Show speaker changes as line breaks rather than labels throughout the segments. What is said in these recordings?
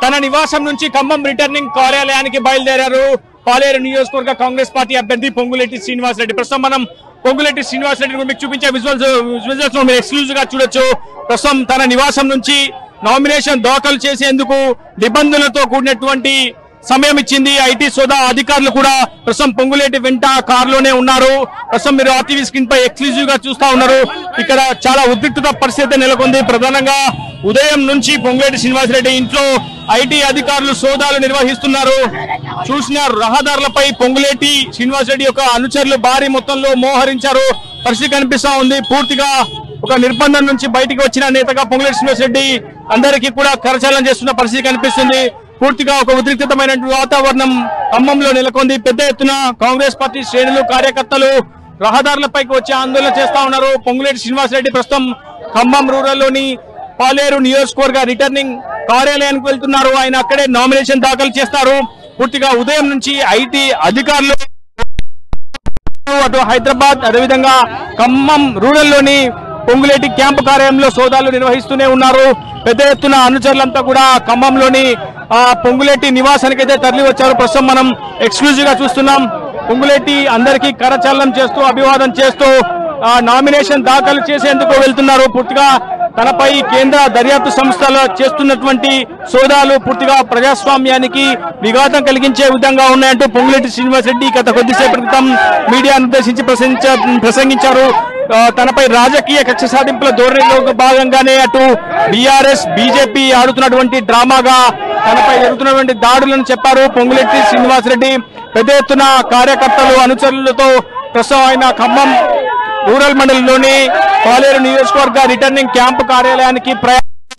తన నివాసం నుంచి ఖమ్మం రిటర్నింగ్ కార్యాలయానికి బయలుదేరారు పాలేరు నియోజకవర్గ కాంగ్రెస్ పార్టీ అభ్యర్థి పొంగులేటి శ్రీనివాస్ రెడ్డి ప్రస్తుతం మనం పొంగులేటి శ్రీనివాస్ రెడ్డి గురించి మీకు చూపించే విజువల్స్ విజువల్స్ లో మీరు ఎక్స్క్లూజివ్ గా చూడొచ్చు ప్రస్తుతం తన నివాసం నుంచి నామినేషన్ దాఖలు చేసేందుకు నిబంధనలతో కూడినటువంటి సమయం ఇచ్చింది ఐటీ సోదా అధికారులు కూడా ప్రస్తుతం పొంగులేటి వెంట కారులోనే ఉన్నారు ప్రస్తుతం మీరు ఆర్టీవీ స్క్రీన్ పై ఎక్స్క్లూజివ్ గా చూస్తా ఉన్నారు ఇక్కడ చాలా ఉద్రిక్తత పరిస్థితి నెలకొంది ప్రధానంగా ఉదయం నుంచి పొంగులేటి శ్రీనివాసరెడ్డి ఇంట్లో ఐటీ అధికారులు సోదాలు నిర్వహిస్తున్నారు చూసిన రహదారులపై పొంగులేటి శ్రీనివాసరెడ్డి యొక్క అనుచరులు భారీ మొత్తంలో మోహరించారు పరిస్థితి కనిపిస్తా ఉంది పూర్తిగా ఒక నిర్బంధం నుంచి బయటికి వచ్చిన నేతగా పొంగులేటి శ్రీనివాసరెడ్డి అందరికీ కూడా కరచాలనం చేస్తున్న పరిస్థితి కనిపిస్తుంది పూర్తిగా ఒక ఉద్రిక్తమైన వాతావరణం ఖమ్మంలో నెలకొంది పెద్ద ఎత్తున కాంగ్రెస్ పార్టీ శ్రేణులు కార్యకర్తలు రహదారులపైకి వచ్చి ఆందోళన చేస్తా ఉన్నారు పొంగులేటి శ్రీనివాసరెడ్డి ప్రస్తుతం ఖమ్మం రూరల్ లోని పాలేరు నియోజకవర్గ రిటర్నింగ్ కార్యాలయానికి వెళ్తున్నారు ఆయన అక్కడే నామినేషన్ దాఖలు చేస్తారు పూర్తిగా ఉదయం నుంచి ఐటీ అధికారులు అటు హైదరాబాద్ అదేవిధంగా ఖమ్మం రూరల్ లోని పొంగులేటి క్యాంపు కార్యాలయంలో సోదాలు నిర్వహిస్తూనే ఉన్నారు పెద్ద ఎత్తున అనుచరులంతా కూడా ఖమ్మంలోని ఆ, పొంగులేటి నివాసానికి అయితే తరలి వచ్చారు ప్రస్తుతం మనం ఎక్స్క్లూజివ్ గా చూస్తున్నాం పొంగులేటి అందరికీ కరచాలనం చేస్తూ అభివాదం చేస్తూ ఆ, నామినేషన్ దాఖలు చేసేందుకు వెళ్తున్నారు పూర్తిగా తనపై కేంద్ర దర్యాప్తు సంస్థలు చేస్తున్నటువంటి సోదాలు పూర్తిగా ప్రజాస్వామ్యానికి విఘాతం కలిగించే విధంగా ఉన్నాయంటూ పొంగులేటి శ్రీనివాసరెడ్డి గత కొద్దిసేపటి క్రితం మీడియాను ఉద్దేశించి ప్రసంగించ ప్రసంగించారు ఆ, తనపై రాజకీయ కక్ష సాధింపుల ధోరణిలో భాగంగానే అటు బీఆర్ఎస్ బీజేపీ ఆడుతున్నటువంటి డ్రామాగా తనపై జరుగుతున్నటువంటి దాడులను చెప్పారు పొంగులెట్టి శ్రీనివాసరెడ్డి పెద్ద ఎత్తున కార్యకర్తలు అనుచరులతో ప్రస్తుతం ఆయన ఖమ్మం రూరల్ మండలంలోని పాలేరు నియోజకవర్గ రిటర్నింగ్ క్యాంపు కార్యాలయానికి ప్రయా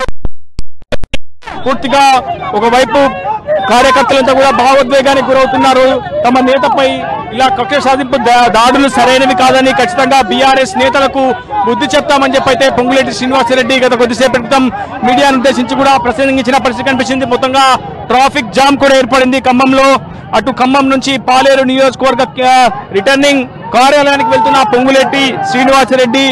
పూర్తిగా ఒకవైపు కార్యకర్తలంతా కూడా భావోద్వేగానికి గురవుతున్నారు తమ నేతపై ఇలా కక్ష సాధింపు దా- దాడులు సరైనవి కాదని ఖచ్చితంగా బీఆర్ఎస్ నేతలకు బుద్ధి చెప్తామని చెప్పి అయితే పొంగులేటి శ్రీనివాసరెడ్డి గత కొద్దిసేపటి క్రితం మీడియాను ఉద్దేశించి కూడా ప్రసంగించిన పరిస్థితి కనిపించింది మొత్తంగా ట్రాఫిక్ జామ్ కూడా ఏర్పడింది ఖమ్మంలో అటు ఖమ్మం నుంచి పాలేరు నియోజకవర్గ ఆ, రిటర్నింగ్ కార్యాలయానికి వెళ్తున్న పొంగులేటి శ్రీనివాసరెడ్డి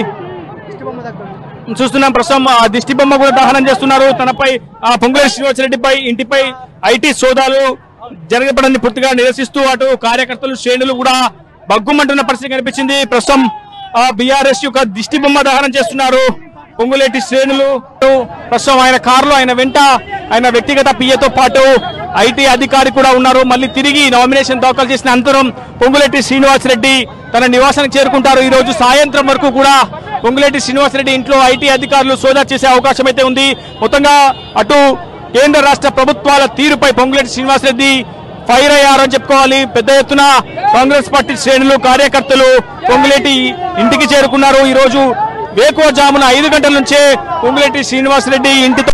చూస్తున్నాం ప్రస్తుతం ఆ దిష్టి బొమ్మ కూడా దహనం చేస్తున్నారు తనపై ఆ పొంగులేటి శ్రీనివాసరెడ్డిపై ఇంటిపై ఐటీ సోదాలు జరగబడని పూర్తిగా నిరసిస్తూ అటు కార్యకర్తలు శ్రేణులు కూడా బగ్గుమంటున్న పరిస్థితి కనిపించింది ప్రస్తుతం ఆ బీఆర్ఎస్ యొక్క దిష్టి బొమ్మ దహనం చేస్తున్నారు పొంగులేటి శ్రేణులు ప్రస్తుతం ఆయన కారులో ఆయన వెంట ఆయన వ్యక్తిగత పిఏతో పాటు ఐటీ అధికారి కూడా ఉన్నారు మళ్ళీ తిరిగి నామినేషన్ దాఖలు చేసిన అనంతరం పొంగులేటి శ్రీనివాసరెడ్డి తన నివాసానికి చేరుకుంటారు ఈ రోజు సాయంత్రం వరకు కూడా పొంగులేటి శ్రీనివాసరెడ్డి ఇంట్లో ఐటీ అధికారులు సోదా చేసే అవకాశం అయితే ఉంది మొత్తంగా అటు కేంద్ర రాష్ట్ర ప్రభుత్వాల తీరుపై పొంగులేటి శ్రీనివాసరెడ్డి ఫైర్ అయ్యారని చెప్పుకోవాలి పెద్ద ఎత్తున కాంగ్రెస్ పార్టీ శ్రేణులు కార్యకర్తలు పొంగులేటి ఇంటికి చేరుకున్నారు ఈ రోజు వేకోజామున ఐదు గంటల నుంచే పొంగులేటి శ్రీనివాసరెడ్డి ఇంటితో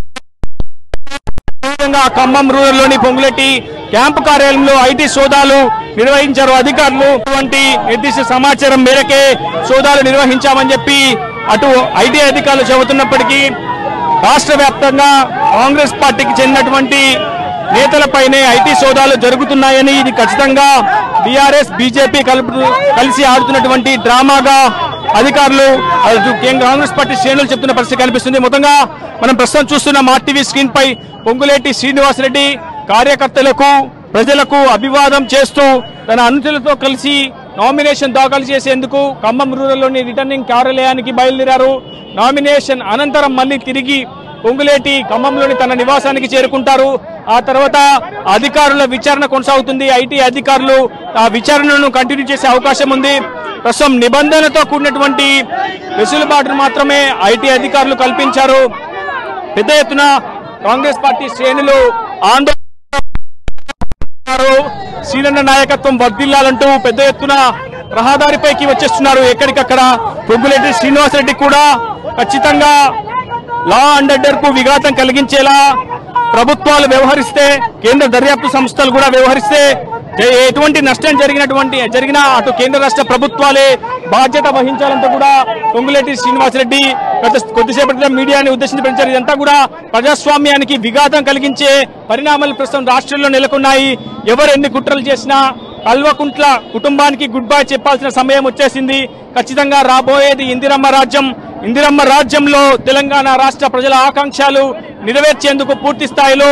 విధంగా ఖమ్మం రూరల్ లోని పొంగులెట్టి క్యాంపు కార్యాలయంలో ఐటీ సోదాలు నిర్వహించారు అధికారులు అటువంటి నిర్దిష్ట సమాచారం మేరకే సోదాలు నిర్వహించామని చెప్పి అటు ఐటీ అధికారులు చెబుతున్నప్పటికీ రాష్ట్ర వ్యాప్తంగా కాంగ్రెస్ పార్టీకి చెందినటువంటి నేతలపైనే ఐటీ సోదాలు జరుగుతున్నాయని ఇది ఖచ్చితంగా బీఆర్ఎస్ బీజేపీ కలుపు కలిసి ఆడుతున్నటువంటి డ్రామాగా అధికారులు అటు కేంద్ర కాంగ్రెస్ పార్టీ శ్రేణులు చెప్తున్న పరిస్థితి కనిపిస్తుంది మొత్తంగా మనం ప్రస్తుతం చూస్తున్న టీవీ స్క్రీన్ పై పొంగులేటి శ్రీనివాసరెడ్డి కార్యకర్తలకు ప్రజలకు అభివాదం చేస్తూ తన అనుచరులతో కలిసి నామినేషన్ దాఖలు చేసేందుకు ఖమ్మం రూరల్లోని రిటర్నింగ్ కార్యాలయానికి బయలుదేరారు నామినేషన్ అనంతరం మళ్ళీ తిరిగి పొంగులేటి ఖమ్మంలోని తన నివాసానికి చేరుకుంటారు ఆ తర్వాత అధికారుల విచారణ కొనసాగుతుంది ఐటీ అధికారులు ఆ విచారణను కంటిన్యూ చేసే అవకాశం ఉంది ప్రస్తుతం నిబంధనతో కూడినటువంటి వెసులుబాటును మాత్రమే ఐటీ అధికారులు కల్పించారు పెద్ద ఎత్తున కాంగ్రెస్ పార్టీ శ్రేణులు ఆందోళన చేస్తున్నారు. శ్రీరన్న నాయకత్వం వర్ధిల్లాలంటూ పెద్ద ఎత్తున రహదారిపైకి వచ్చేస్తున్నారు ఎక్కడికక్కడ పొంగులేటి శ్రీనివాసరెడ్డి కూడా ఖచ్చితంగా లా అండ్ ఆర్డర్ కు విఘాతం కలిగించేలా ప్రభుత్వాలు వ్యవహరిస్తే కేంద్ర దర్యాప్తు సంస్థలు కూడా వ్యవహరిస్తే ఏ- ఎటువంటి నష్టం జరిగినటువంటి జరిగినా అటు కేంద్ర రాష్ట్ర ప్రభుత్వాలే బాధ్యత వహించాలంటూ కూడా పొంగులేటి శ్రీనివాసరెడ్డి గత కొద్దిసేపటి క్రితం మీడియాని ఉద్దేశించి పెంచారు ఇదంతా కూడా ప్రజాస్వామ్యానికి విఘాతం కలిగించే పరిణామాలు ప్రస్తుతం రాష్ట్రంలో నెలకొన్నాయి ఎవరు ఎన్ని కుట్రలు చేసినా కల్వకుంట్ల కుటుంబానికి గుడ్ బై చెప్పాల్సిన సమయం వచ్చేసింది ఖచ్చితంగా రాబోయేది ఇందిరమ్మ రాజ్యం ఇందిరమ్మ రాజ్యంలో తెలంగాణ రాష్ట్ర ప్రజల ఆకాంక్షలు నెరవేర్చేందుకు పూర్తి స్థాయిలో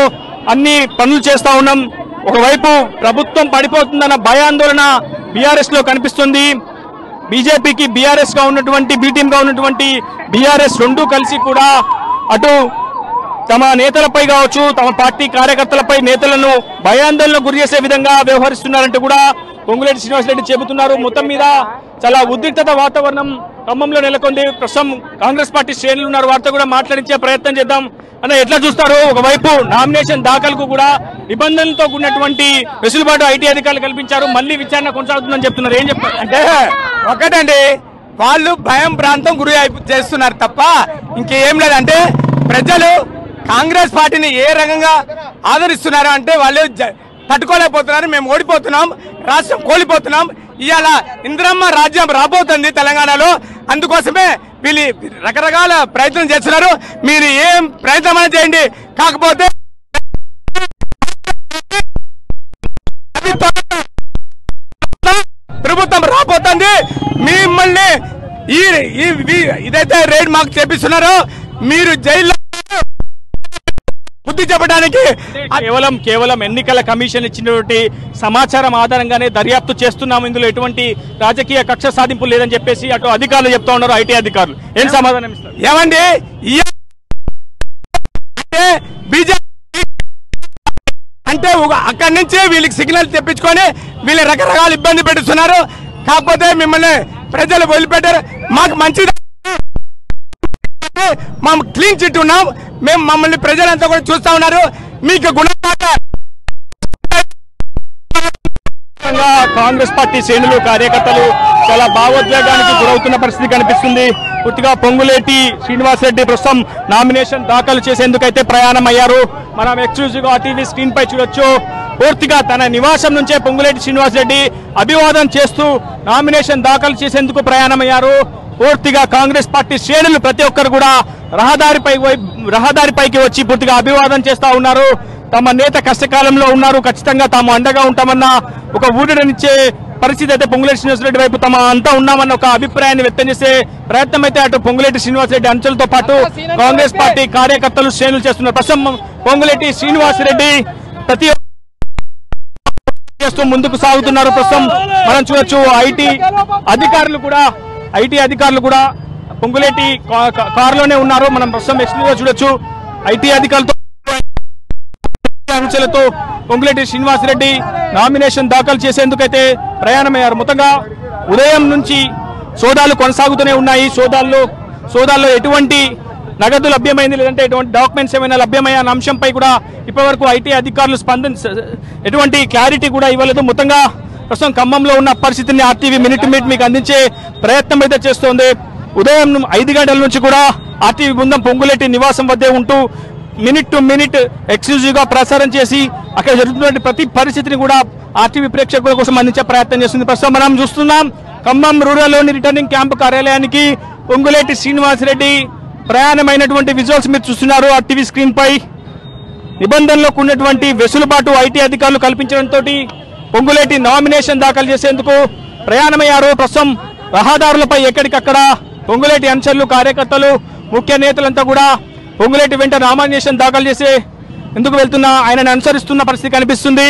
అన్ని పనులు చేస్తా ఉన్నాం ఒకవైపు ప్రభుత్వం పడిపోతుందన్న భయాందోళన బీఆర్ఎస్ లో కనిపిస్తుంది బీజేపీకి బీఆర్ఎస్ గా ఉన్నటువంటి బీటీఎం గా ఉన్నటువంటి బీఆర్ఎస్ రెండు కలిసి కూడా అటు తమ నేతలపై కావచ్చు తమ పార్టీ కార్యకర్తలపై నేతలను భయాందోళన గురి చేసే విధంగా వ్యవహరిస్తున్నారంటూ కూడా పొంగులేటి శ్రీనివాసరెడ్డి చెబుతున్నారు మొత్తం మీద చాలా ఉద్రిక్తత వాతావరణం ఖమ్మంలో నెలకొంది ప్రస్తుతం కాంగ్రెస్ పార్టీ శ్రేణులు ఉన్నారు వారితో కూడా మాట్లాడించే ప్రయత్నం చేద్దాం అన్న ఎట్లా చూస్తారు ఒకవైపు నామినేషన్ దాఖలకు కూడా నిబంధనలతో కూడినటువంటి వెసులుబాటు ఐటీ అధికారులు కల్పించారు మళ్ళీ విచారణ కొనసాగుతుందని చెప్తున్నారు ఏం చెప్తారు
అంటే ఒకటండి వాళ్ళు భయం ప్రాంతం గురి అయిపో- చేస్తున్నారు తప్ప ఇంకేం లేదంటే ప్రజలు కాంగ్రెస్ పార్టీని ఏ రకంగా ఆదరిస్తున్నారు అంటే వాళ్ళు జ- తట్టుకోలేకపోతున్నారు మేము ఓడిపోతున్నాం రాష్ట్రం కోల్పోతున్నాం ఇవాళ ఇంద్రమ్మ రాజ్యం రాబోతుంది తెలంగాణలో అందుకోసమే వీళ్ళు రకరకాల ప్రయత్నం చేస్తున్నారు మీరు ఏం ప్రయత్నం చేయండి కాకపోతే ప్రభుత్వం రాబోతుంది మిమ్మల్ని ఈ ఈ- ఈ- ఇదైతే రేడ్ మాకు చేపిస్తున్నారో మీరు జైల్లో బుద్ధి చెప్పడానికి
కేవలం కేవలం ఎన్నికల కమిషన్ ఇచ్చినటువంటి సమాచారం ఆధారంగానే దర్యాప్తు చేస్తున్నాము ఇందులో ఎటువంటి రాజకీయ కక్ష సాధింపు లేదని చెప్పేసి అటు అధికారులు చెప్తా ఉన్నారు ఐటీ అధికారులు ఏం సమాధానం ఇస్తారు
ఏమండి ఈ- అంటే బీజేపీ అంటే ఒక- అక్కడి నుంచి వీళ్ళకి సిగ్నల్ తెప్పించుకొని వీళ్ళు రకరకాల ఇబ్బంది పెడుతున్నారు కాకపోతే మిమ్మల్ని ప్రజలు వదిలిపెట్టారు మాకు మంచిది మేము క్లీన్ చిట్ ఉన్నాం మేము మమ్మల్ని ప్రజలంతా కూడా చూస్తా ఉన్నారు మీకు గుణపాఠ
ముఖ్యంగా కాంగ్రెస్ పార్టీ శ్రేణులు కార్యకర్తలు చాలా భావోద్వేగానికి గురవుతున్న పరిస్థితి కనిపిస్తుంది పూర్తిగా పొంగులేటి శ్రీనివాసరెడ్డి ప్రస్తుతం నామినేషన్ దాఖలు చేసేందుకైతే ప్రయాణం అయ్యారు మనం ఎక్స్క్లూజివ్ గా టీవీ స్క్రీన్ పై చూడొచ్చు పూర్తిగా తన నివాసం నుంచే పొంగులేటి శ్రీనివాసరెడ్డి అభివాదం చేస్తూ నామినేషన్ దాఖలు చేసేందుకు ప్రయాణమయ్యారు పూర్తిగా కాంగ్రెస్ పార్టీ శ్రేణులు ప్రతి ఒక్కరు కూడా రహదారిపై వై- రహదారిపైకి వచ్చి పూర్తిగా అభివాదం చేస్తా ఉన్నారు తమ నేత కష్టకాలంలో ఉన్నారు ఖచ్చితంగా తాము అండగా ఉంటామన్న ఒక ఊరినిచ్చే పరిస్థితి అయితే పొంగులేటి శ్రీనివాసరెడ్డి వైపు తమ అంతా ఉన్నామన్న ఒక అభిప్రాయాన్ని వ్యక్తం చేసే ప్రయత్నం అయితే అటు పొంగులేటి శ్రీనివాసరెడ్డి అంచెలతో పాటు కాంగ్రెస్ పార్టీ కార్యకర్తలు శ్రేణులు చేస్తున్నారు ప్రస్తుతం పొంగులేటి శ్రీనివాసరెడ్డి ప్రతి ఒక్క చేస్తూ ముందుకు సాగుతున్నారు ప్రస్తుతం మనం చూడొచ్చు ఐటీ అధికారులు కూడా ఐటీ అధికారులు కూడా పొంగులేటి కా- కా- కారులోనే ఉన్నారు మనం ప్రస్తుతం ఎక్స్క్లూజివ్ చూడొచ్చు ఐటీ అధికారులతో అంశాలతో పొంగులేటి శ్రీనివాసరెడ్డి నామినేషన్ దాఖలు చేసేందుకైతే ప్రయాణమయ్యారు మొత్తంగా ఉదయం నుంచి సోదాలు కొనసాగుతూనే ఉన్నాయి సోదాల్లో సోదాల్లో ఎటువంటి నగదు లభ్యమైంది లేదంటే ఎటువంటి డాక్యుమెంట్స్ ఏమైనా లభ్యమయ్యన్న అంశంపై కూడా ఇప్పటివరకు ఐటీ అధికారులు స్పందన ఎటువంటి క్లారిటీ కూడా ఇవ్వలేదు మొత్తంగా ప్రస్తుతం ఖమ్మంలో ఉన్న పరిస్థితిని ఆర్టీవీ మినిట్ మినిట్ మీకు అందించే ప్రయత్నం అయితే చేస్తోంది ఉదయం ఐదు గంటల నుంచి కూడా ఆర్టీవీ బృందం పొంగులేటి నివాసం వద్దే ఉంటూ మినిట్ టు మినిట్ ఎక్స్క్లూజివ్ గా ప్రసారం చేసి అక్కడ జరుగుతున్న ప్రతి పరిస్థితిని కూడా ఆర్టీవీ ప్రేక్షకుల కోసం అందించే ప్రయత్నం చేస్తుంది ప్రస్తుతం మనం చూస్తున్నాం ఖమ్మం రూరల్లోని రిటర్నింగ్ క్యాంపు కార్యాలయానికి పొంగులేటి శ్రీనివాసరెడ్డి ప్రయాణమైనటువంటి విజువల్స్ మీరు చూస్తున్నారు ఆ టీవీ స్క్రీన్ పై నిబంధనలకు ఉన్నటువంటి వెసులుబాటు ఐటీ అధికారులు కల్పించడంతో పొంగులేటి నామినేషన్ దాఖలు చేసేందుకు ప్రయాణమయ్యారు ప్రస్తుతం రహదారులపై ఎక్కడికక్కడ పొంగులేటి అంచర్లు కార్యకర్తలు ముఖ్య నేతలంతా కూడా పొంగులేటి వెంట నామినేషన్ దాఖలు చేసే ఎందుకు వెళ్తున్నా ఆయనను అనుసరిస్తున్న పరిస్థితి కనిపిస్తుంది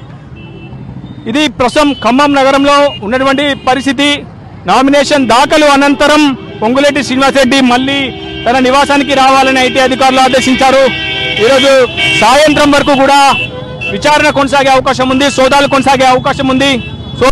ఇది ప్రస్తుతం ఖమ్మం నగరంలో ఉన్నటువంటి పరిస్థితి నామినేషన్ దాఖలు అనంతరం పొంగులేటి శ్రీనివాసరెడ్డి మళ్ళీ తన నివాసానికి రావాలని ఐటీ అధికారులు ఆదేశించారు ఈరోజు సాయంత్రం వరకు కూడా విచారణ కొనసాగే అవకాశం ఉంది సోదాలు కొనసాగే అవకాశం ఉంది సో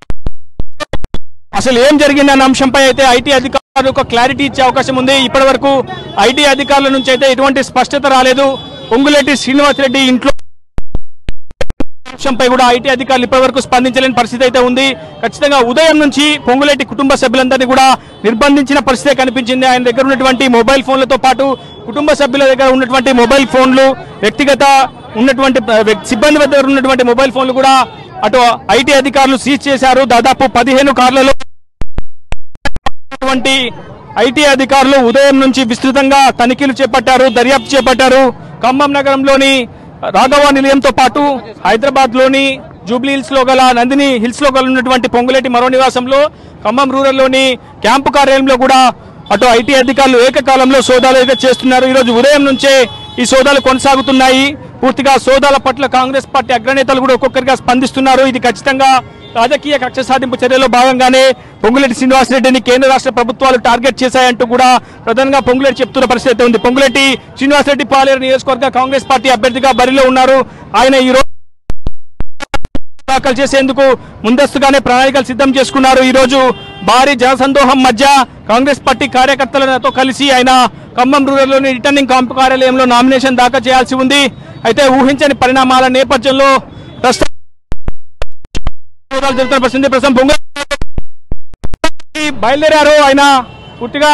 అసలు ఏం జరిగిందన్న అంశంపై అయితే ఐటీ అధికారులు ఒక క్లారిటీ ఇచ్చే అవకాశం ఉంది ఇప్పటి వరకు ఐటీ అధికారుల నుంచి అయితే ఎటువంటి స్పష్టత రాలేదు పొంగులేటి శ్రీనివాసరెడ్డి ఇంట్లో అంశంపై కూడా ఐటీ అధికారులు ఇప్పటివరకు స్పందించలేని పరిస్థితి అయితే ఉంది ఖచ్చితంగా ఉదయం నుంచి పొంగులేటి కుటుంబ సభ్యులందరినీ కూడా నిర్బంధించిన పరిస్థితి కనిపించింది ఆయన దగ్గర ఉన్నటువంటి మొబైల్ ఫోన్లతో పాటు కుటుంబ సభ్యుల దగ్గర ఉన్నటువంటి మొబైల్ ఫోన్లు వ్యక్తిగత ఉన్నటువంటి ఆ, వ్యక్- సిబ్బంది దగ్గర ఉన్నటువంటి మొబైల్ ఫోన్లు కూడా అటు ఐటీ అధికారులు సీజ్ చేశారు దాదాపు పదిహేను కార్లలో ఉన్నటువంటి ఐటీ అధికారులు ఉదయం నుంచి విస్తృతంగా తనిఖీలు చేపట్టారు దర్యాప్తు చేపట్టారు ఖమ్మం నగరంలోని రాఘవ నిలయంతో పాటు హైదరాబాద్ లోని జూబ్లీ హిల్స్ లో గల నందిని హిల్స్ లో గల ఉన్నటువంటి పొంగులేటి మరో నివాసంలో ఖమ్మం రూరల్లోని క్యాంపు కార్యాలయంలో కూడా అటు ఐటీ అధికారులు ఏకకాలంలో సోదాలు అయితే చేస్తున్నారు ఈరోజు ఉదయం నుంచే ఈ సోదాలు కొనసాగుతున్నాయి పూర్తిగా సోదాల పట్ల కాంగ్రెస్ పార్టీ అగ్రనేతలు కూడా ఒక్కొక్కరిగా స్పందిస్తున్నారు ఇది ఖచ్చితంగా రాజకీయ కక్ష సాధింపు చర్యలో భాగంగానే పొంగులేటి శ్రీనివాసరెడ్డిని కేంద్ర రాష్ట్ర ప్రభుత్వాలు టార్గెట్ చేశాయంటూ కూడా ప్రధానంగా పొంగులేటి చెప్తున్న పరిస్థితి అయితే ఉంది పొంగులేటి శ్రీనివాసరెడ్డి పాలేరు నియోజకవర్గ కాంగ్రెస్ పార్టీ అభ్యర్థిగా బరిలో ఉన్నారు ఆయన ఈ రోజు దాఖలు చేసేందుకు ముందస్తుగానే ప్రణాళికలు సిద్ధం చేసుకున్నారు ఈ రోజు భారీ జనసందోహం మధ్య కాంగ్రెస్ పార్టీ కార్యకర్తలతో కలిసి ఆయన ఖమ్మం రూరల్లోని రిటర్నింగ్ క్యాంపు కార్యాలయంలో నామినేషన్ దాఖలు చేయాల్సి ఉంది అయితే ఊహించని పరిణామాల నేపథ్యంలో ప్రస్తుతం సోదాలు జరుగుతున్న పరిస్థితి ప్రస్తుతం బొంగ బయలుదేరారు ఆయన పూర్తిగా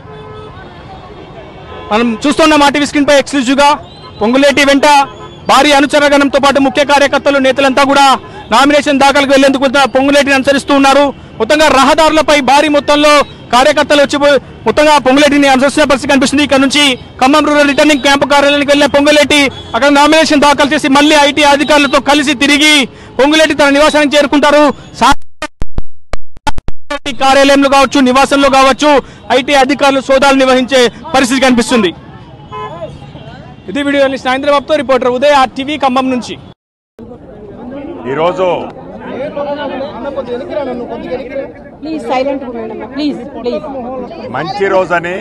మనం చూస్తున్న మా టీవీ స్క్రీన్ పై ఎక్స్క్లూజివ్ గా పొంగులేటి వెంట భారీ అనుచరగణంతో పాటు ముఖ్య కార్యకర్తలు నేతలంతా కూడా నామినేషన్ దాఖలకు వెళ్లేందుకు వెళ్తున్న పొంగులేటిని అనుసరిస్తూ ఉన్నారు మొత్తంగా రహదారులపై భారీ మొత్తంలో కార్యకర్తలు వచ్చి మొత్తంగా పొంగులేటిని అనుసరిస్తున్న పరిస్థితి కనిపిస్తుంది ఇక్కడ నుంచి ఖమ్మం రూరల్ రిటర్నింగ్ క్యాంపు కార్యాలయానికి వెళ్లిన పొంగులేటి అక్కడ నామినేషన్ దాఖలు చేసి మళ్ళీ ఐటీ అధికారులతో కలిసి తిరిగి పొంగులేటి తన నివాసానికి చేరుకుంటారు సా- పార్టీ కార్యాలయంలో కావచ్చు నివాసంలో కావచ్చు ఐటీ అధికారులు సోదాలు నిర్వహించే పరిస్థితి కనిపిస్తుంది ఇది వీడియో సాయంత్రం రిపోర్టర్ ఉదయ్ ఆర్టీవీ ఖమ్మం నుంచి
ఈరోజు
ప్లీజ్ సైలెంట్ ఉండండి ప్లీజ్ ప్లీజ్
మంచి రోజని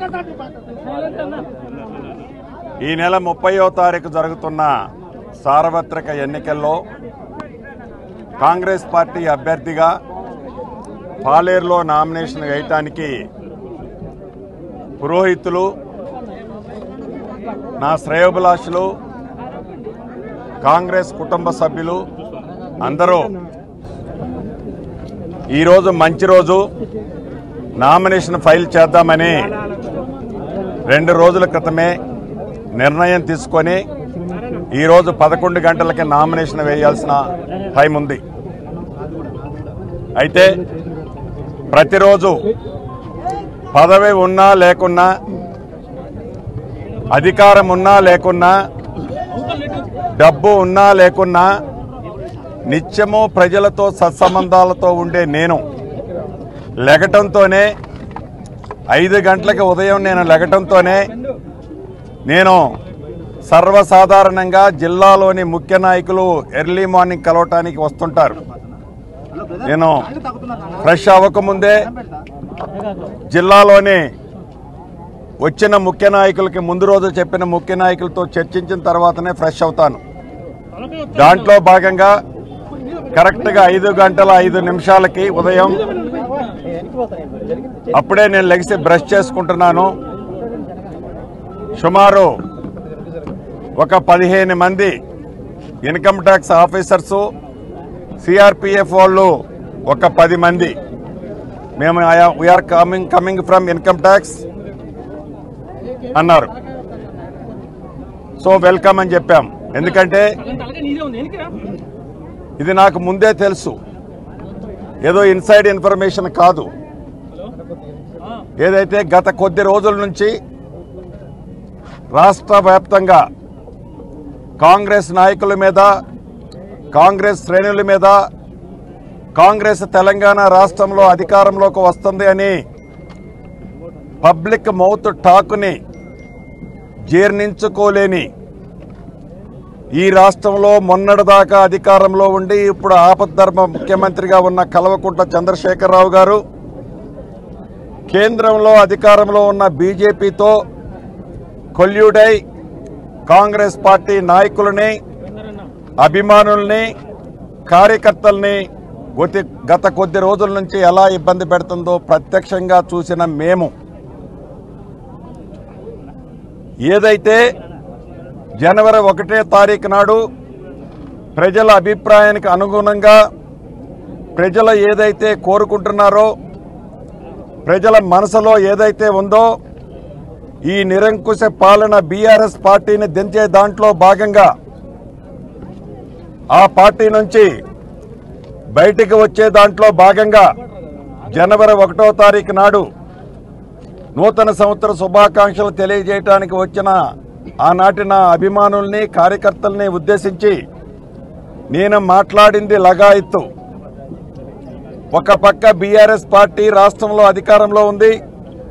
ఈ నెల ముప్పయో తారీఖు జరుగుతున్న సార్వత్రిక ఎన్నికల్లో కాంగ్రెస్ పార్టీ అభ్యర్థిగా పాలేరులో నామినేషన్ వేయటానికి పురోహితులు నా శ్రేయోభిలాషులు కాంగ్రెస్ కుటుంబ సభ్యులు అందరూ ఈరోజు మంచి రోజు నామినేషన్ ఫైల్ చేద్దామని రెండు రోజుల క్రితమే నిర్ణయం తీసుకొని ఈరోజు పదకొండు గంటలకి నామినేషన్ వేయాల్సిన టైం ఉంది అయితే ప్రతిరోజు పదవి ఉన్నా లేకున్నా అధికారం ఉన్నా లేకున్నా డబ్బు ఉన్నా లేకున్నా నిత్యము ప్రజలతో సత్సంబంధాలతో ఉండే నేను లెగటంతోనే ఐదు గంటలకి ఉదయం నేను లెగటంతోనే నేను సర్వసాధారణంగా జిల్లాలోని ముఖ్య నాయకులు ఎర్లీ మార్నింగ్ కలవటానికి వస్తుంటారు నేను ఫ్రెష్ అవ్వకముందే జిల్లాలోని వచ్చిన ముఖ్య నాయకులకి ముందు రోజు చెప్పిన ముఖ్య నాయకులతో చర్చించిన తర్వాతనే ఫ్రెష్ అవుతాను దాంట్లో భాగంగా కరెక్ట్గా ఐదు గంటల ఐదు నిమిషాలకి ఉదయం అప్పుడే నేను లెగిసి బ్రష్ చేసుకుంటున్నాను సుమారు ఒక పదిహేను మంది ఇన్కమ్ ట్యాక్స్ ఆఫీసర్సు సిఆర్పిఎఫ్ వాళ్ళు ఒక పది మంది మేము we're coming coming from income tax అన్నారు సో వెల్కమ్ అని చెప్పాం ఎందుకంటే ఇది నాకు ముందే తెలుసు ఏదో ఇన్సైడ్ ఇన్ఫర్మేషన్ కాదు ఏదైతే గత కొద్ది రోజుల నుంచి రాష్ట్ర వ్యాప్తంగా కాంగ్రెస్ నాయకుల మీద కాంగ్రెస్ శ్రేణుల మీద కాంగ్రెస్ తెలంగాణ రాష్ట్రంలో అధికారంలోకి వస్తుంది అని పబ్లిక్ మౌత్ టాక్ని జీర్ణించుకోలేని ఈ రాష్ట్రంలో మొన్నటిదాకా అధికారంలో ఉండి ఇప్పుడు ఆపద్ధర్మ ముఖ్యమంత్రిగా ఉన్న కల్వకుంట్ల చంద్రశేఖరరావు గారు కేంద్రంలో అధికారంలో ఉన్న బీజేపీతో కొల్యూడై కాంగ్రెస్ పార్టీ నాయకులని అభిమానుల్ని కార్యకర్తల్ని గొతి గత కొద్ది రోజుల నుంచి ఎలా ఇబ్బంది పెడుతుందో ప్రత్యక్షంగా చూసిన మేము ఏదైతే జనవరి ఒకటే తారీఖు నాడు ప్రజల అభిప్రాయానికి అనుగుణంగా ప్రజలు ఏదైతే కోరుకుంటున్నారో ప్రజల మనసులో ఏదైతే ఉందో ఈ నిరంకుశ పాలన బీఆర్ఎస్ పార్టీని దించే దాంట్లో భాగంగా ఆ పార్టీ నుంచి బయటికి వచ్చే దాంట్లో భాగంగా జనవరి ఒకటో తారీఖు నాడు నూతన సంవత్సర శుభాకాంక్షలు తెలియజేయడానికి వచ్చిన ఆనాటి నా అభిమానుల్ని కార్యకర్తల్ని ఉద్దేశించి నేను మాట్లాడింది లగాయత్తు ఒక పక్క బీఆర్ఎస్ పార్టీ రాష్ట్రంలో అధికారంలో ఉంది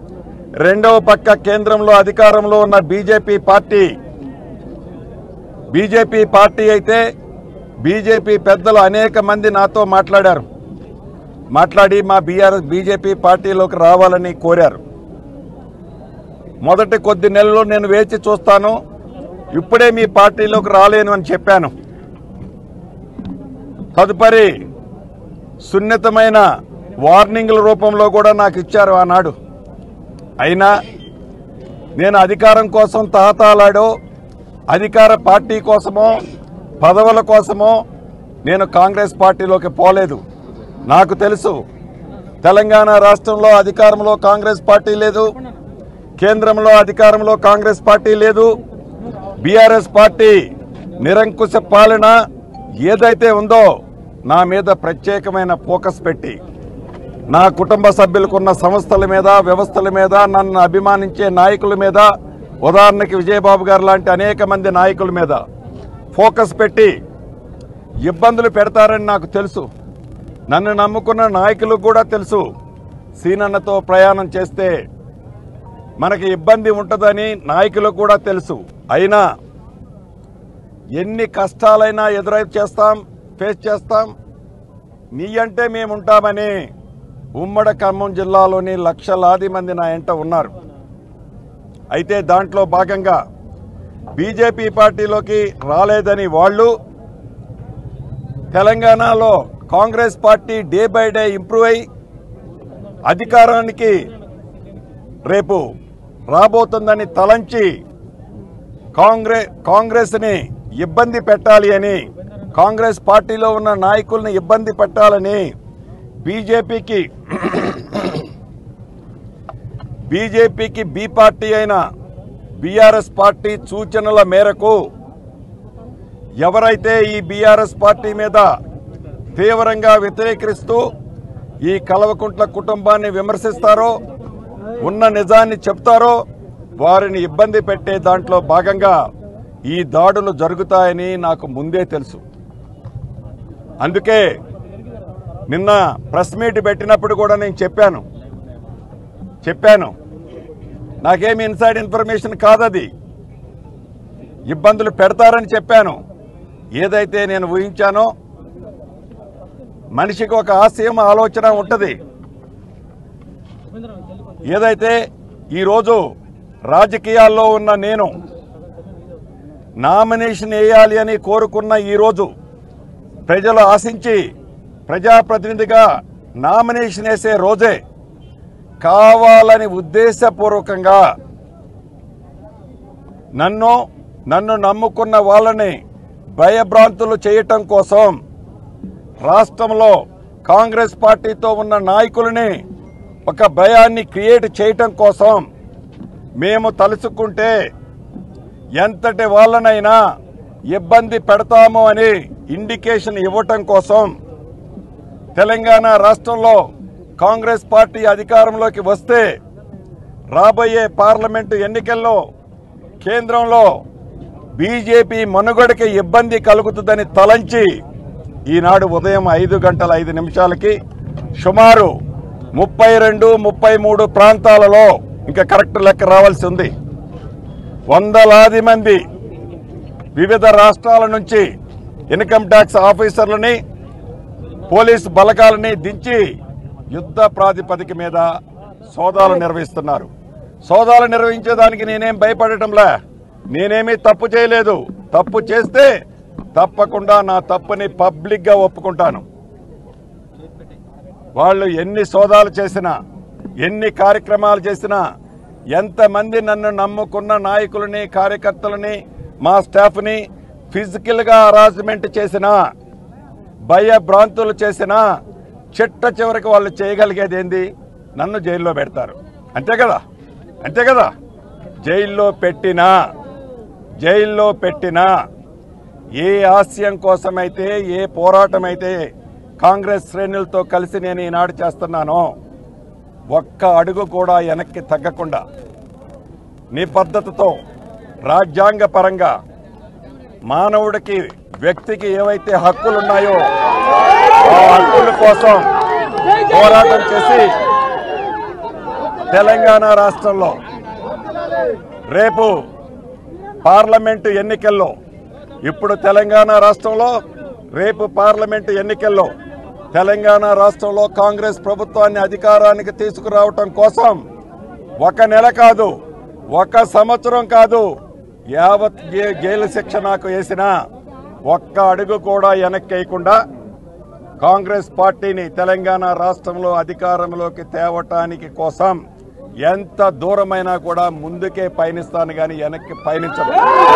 రెండవ పక్క కేంద్రంలో అధికారంలో ఉన్న బీజేపీ పార్టీ బీజేపీ పార్టీ అయితే బీజేపీ పెద్దలు అనేక మంది నాతో మాట్లాడారు మాట్లాడి మా బీఆర్ఎస్ బీజేపీ పార్టీలోకి రావాలని కోరారు మొదటి కొద్ది నెలలు నేను వేచి చూస్తాను ఇప్పుడే మీ పార్టీలోకి రాలేను అని చెప్పాను తదుపరి సున్నితమైన వార్నింగ్ల రూపంలో కూడా నాకు ఇచ్చారు ఆనాడు అయినా నేను అధికారం కోసం తహతాలాడో అధికార పార్టీ కోసమో పదవుల కోసమో నేను కాంగ్రెస్ పార్టీలోకి పోలేదు నాకు తెలుసు తెలంగాణ రాష్ట్రంలో అధికారంలో కాంగ్రెస్ పార్టీ లేదు కేంద్రంలో అధికారంలో కాంగ్రెస్ పార్టీ లేదు బీఆర్ఎస్ పార్టీ నిరంకుశ పాలన ఏదైతే ఉందో నా మీద ప్రత్యేకమైన ఫోకస్ పెట్టి నా కుటుంబ సభ్యులకున్న సంస్థల మీద వ్యవస్థల మీద నన్ను అభిమానించే నాయకుల మీద ఉదాహరణకి విజయబాబు గారు లాంటి అనేక మంది నాయకుల మీద ఫోకస్ పెట్టి ఇబ్బందులు పెడతారని నాకు తెలుసు నన్ను నమ్ముకున్న నాయకులకు కూడా తెలుసు సీనన్నతో ప్రయాణం చేస్తే మనకి ఇబ్బంది ఉంటుందని నాయకులకు కూడా తెలుసు అయినా ఎన్ని కష్టాలైనా ఎదురై చేస్తాం ఫేస్ చేస్తాం నీ అంటే మేము ఉంటామని ఉమ్మడి ఖమ్మం జిల్లాలోని లక్షలాది మంది నా ఎంట ఉన్నారు అయితే దాంట్లో భాగంగా బీజేపీ పార్టీలోకి రాలేదని వాళ్ళు తెలంగాణలో Congress party day by day improve అయి అధికారానికి రేపు రాబోతుందని తలంచి కాంగ్రెస్ కాంగ్రెస్ని ఇబ్బంది పెట్టాలి అని కాంగ్రెస్ పార్టీలో ఉన్న నాయకుల్ని ఇబ్బంది పెట్టాలని బీజేపీకి బీజేపీకి బి పార్టీ అయిన బీఆర్ఎస్ పార్టీ సూచనల మేరకు ఎవరైతే ఈ బీఆర్ఎస్ పార్టీ మీద తీవ్రంగా వ్యతిరేకిస్తూ ఈ కలవకుంట్ల కుటుంబాన్ని విమర్శిస్తారో ఉన్న నిజాన్ని చెప్తారో వారిని ఇబ్బంది పెట్టే దాంట్లో భాగంగా ఈ దాడులు జరుగుతాయని నాకు ముందే తెలుసు అందుకే నిన్న ప్రెస్ మీట్ పెట్టినప్పుడు కూడా నేను చెప్పాను చెప్పాను నాకేమి ఇన్సైడ్ ఇన్ఫర్మేషన్ కాదది ఇబ్బందులు పెడతారని చెప్పాను ఏదైతే నేను ఊహించానో మనిషికి ఒక ఆశయం ఆలోచన ఉంటుంది ఏదైతే ఈరోజు రాజకీయాల్లో ఉన్న నేను నామినేషన్ వేయాలి అని కోరుకున్న ఈరోజు ప్రజలు ఆశించి ప్రజాప్రతినిధిగా నామినేషన్ వేసే రోజే కావాలని ఉద్దేశపూర్వకంగా నన్ను నన్ను నమ్ముకున్న వాళ్ళని భయభ్రాంతులు చేయటం కోసం రాష్ట్రంలో కాంగ్రెస్ పార్టీతో ఉన్న నాయకులని ఒక భయాన్ని క్రియేట్ చేయటం కోసం మేము తలుచుకుంటే ఎంతటి వాళ్ళనైనా ఇబ్బంది పెడతాము అని ఇండికేషన్ ఇవ్వటం కోసం తెలంగాణ రాష్ట్రంలో కాంగ్రెస్ పార్టీ అధికారంలోకి వస్తే రాబోయే పార్లమెంటు ఎన్నికల్లో కేంద్రంలో బీజేపీ మనుగడకి ఇబ్బంది కలుగుతుందని తలంచి ఈనాడు ఉదయం ఐదు గంటల ఐదు నిమిషాలకి సుమారు ముప్పై రెండు ముప్పై మూడు ప్రాంతాలలో ఇంకా కరెక్ట్ లెక్క రావాల్సి ఉంది వందలాది మంది వివిధ రాష్ట్రాల నుంచి ఇన్కమ్ ట్యాక్స్ ఆఫీసర్లని పోలీసు బలగాలని దించి యుద్ధ ప్రాతిపదిక మీద సోదాలు నిర్వహిస్తున్నారు సోదాలు నిర్వహించేదానికి నేనేం భయపడటంలే నేనేమీ తప్పు చేయలేదు తప్పు చేస్తే తప్పకుండా నా తప్పుని పబ్లిక్గా ఒప్పుకుంటాను వాళ్ళు ఎన్ని సోదాలు చేసినా ఎన్ని కార్యక్రమాలు చేసినా ఎంతమంది నన్ను నమ్ముకున్న నాయకులని కార్యకర్తలని మా స్టాఫ్ని ఫిజికల్గా హరాస్మెంట్ చేసినా భయభ్రాంతులు చేసినా చిట్ట చివరికి వాళ్ళు చేయగలిగేది ఏంది నన్ను జైల్లో పెడతారు అంతే కదా అంతే కదా జైల్లో పెట్టినా జైల్లో పెట్టినా ఏ ఆశయం కోసమైతే ఏ పోరాటం అయితే కాంగ్రెస్ శ్రేణులతో కలిసి నేను ఈనాడు చేస్తున్నానో ఒక్క అడుగు కూడా వెనక్కి తగ్గకుండా నిబద్ధతతో రాజ్యాంగ పరంగా మానవుడికి వ్యక్తికి ఏవైతే హక్కులు ఉన్నాయో ఆ హక్కుల కోసం పోరాటం చేసి తెలంగాణ రాష్ట్రంలో రేపు పార్లమెంటు ఎన్నికల్లో ఇప్పుడు తెలంగాణ రాష్ట్రంలో రేపు పార్లమెంటు ఎన్నికల్లో తెలంగాణ రాష్ట్రంలో కాంగ్రెస్ ప్రభుత్వాన్ని అధికారానికి తీసుకురావటం కోసం ఒక నెల కాదు ఒక సంవత్సరం కాదు యావత్ జై- జైలు శిక్ష నాకు వేసినా ఒక్క అడుగు కూడా వెనక్కేయకుండా కాంగ్రెస్ పార్టీని తెలంగాణ రాష్ట్రంలో అధికారంలోకి తేవటానికి కోసం ఎంత దూరమైనా కూడా ముందుకే పయనిస్తాను కానీ వెనక్కి పయనించను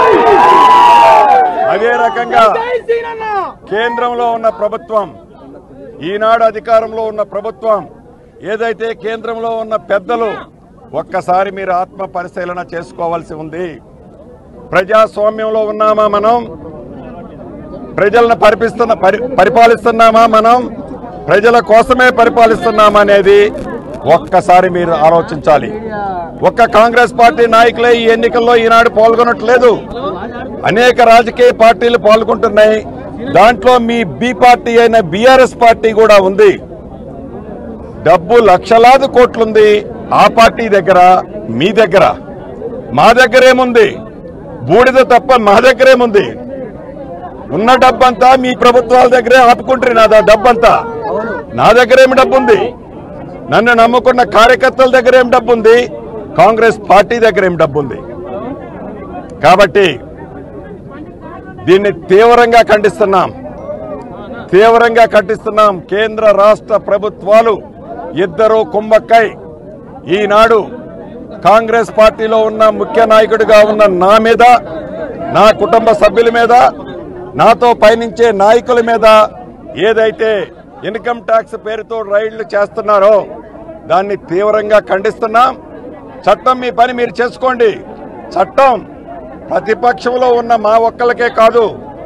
అదే రకంగా కేంద్రంలో ఉన్న ప్రభుత్వం ఈనాడు అధికారంలో ఉన్న ప్రభుత్వం ఏదైతే కేంద్రంలో ఉన్న పెద్దలు ఒక్కసారి మీరు ఆత్మ పరిశీలన చేసుకోవాల్సి ఉంది ప్రజాస్వామ్యంలో ఉన్నామా మనం ప్రజలను పరిపిస్తున్న పరి పరిపాలిస్తున్నామా మనం ప్రజల కోసమే పరిపాలిస్తున్నామా అనేది ఒక్కసారి మీరు ఆలోచించాలి ఒక్క కాంగ్రెస్ పార్టీ నాయకులే ఈ ఎన్నికల్లో ఈనాడు పాల్గొనట్లేదు అనేక రాజకీయ పార్టీలు పాల్గొంటున్నాయి దాంట్లో మీ బి పార్టీ అయిన బీఆర్ఎస్ పార్టీ కూడా ఉంది డబ్బు లక్షలాది కోట్లుంది ఆ పార్టీ దగ్గర మీ దగ్గర మా దగ్గర ఏముంది బూడిద తప్ప మా దగ్గరేముంది ఉన్న డబ్బంతా మీ ప్రభుత్వాల దగ్గరే ఆపుకుంటారు నా డబ్బంతా నా దగ్గర ఏమి డబ్బు ఉంది నన్ను నమ్ముకున్న కార్యకర్తల దగ్గర ఏం డబ్బు ఉంది కాంగ్రెస్ పార్టీ దగ్గర ఏం డబ్బు ఉంది కాబట్టి దీన్ని తీవ్రంగా ఖండిస్తున్నాం తీవ్రంగా ఖండిస్తున్నాం కేంద్ర రాష్ట్ర ప్రభుత్వాలు ఇద్దరు కుంభక్కై ఈనాడు కాంగ్రెస్ పార్టీలో ఉన్న ముఖ్య నాయకుడిగా ఉన్న నా మీద నా కుటుంబ సభ్యుల మీద నాతో పయనించే నాయకుల మీద ఏదైతే ఇన్కమ్ ట్యాక్స్ పేరుతో రైళ్లు చేస్తున్నారో దాన్ని తీవ్రంగా ఖండిస్తున్నాం చట్టం మీ పని మీరు చేసుకోండి చట్టం ప్రతిపక్షంలో ఉన్న మా ఒక్కలకే కాదు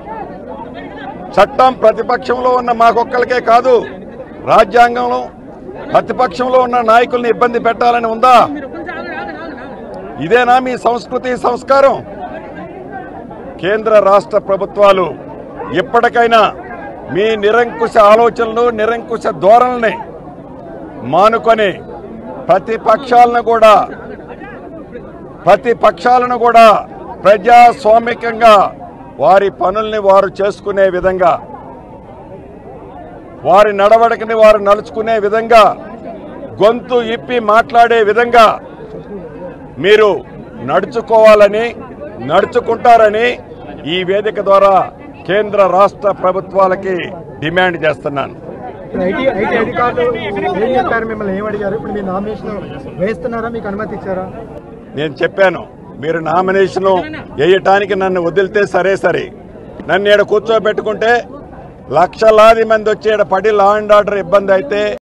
చట్టం ప్రతిపక్షంలో ఉన్న మాకొక్కలకే కాదు రాజ్యాంగంలో ప్రతిపక్షంలో ఉన్న నాయకుల్ని ఇబ్బంది పెట్టాలని ఉందా ఇదేనా మీ సంస్కృతి సంస్కారం కేంద్ర రాష్ట్ర ప్రభుత్వాలు ఇప్పటికైనా మీ నిరంకుశ ఆలోచనలు నిరంకుశ ధోరణిని మానుకొని ప్రతిపక్షాలను కూడా ప్రతిపక్షాలను కూడా ప్రజాస్వామికంగా వారి పనుల్ని వారు చేసుకునే విధంగా వారి నడవడికని వారు నడుచుకునే విధంగా గొంతు ఇప్పి మాట్లాడే విధంగా మీరు నడుచుకోవాలని నడుచుకుంటారని ఈ వేదిక ద్వారా కేంద్ర రాష్ట్ర ప్రభుత్వాలకి డిమాండ్ చేస్తున్నాను
ఐటీ ఐటీ అధికారులు ఏం చెప్పారు మిమ్మల్ని ఏం అడిగారు ఇప్పుడు మీరు నామినేషన్ వేస్తున్నారా మీకు అనుమతి ఇచ్చారా
నేను చెప్పాను మీరు నామినేషన్ వేయటానికి నన్ను వదిలితే సరే సరే నన్ను ఈడ కూర్చోబెట్టుకుంటే లక్షలాది మంది వచ్చి ఈడ పడి లా అండ్ ఆర్డర్ ఇబ్బంది అయితే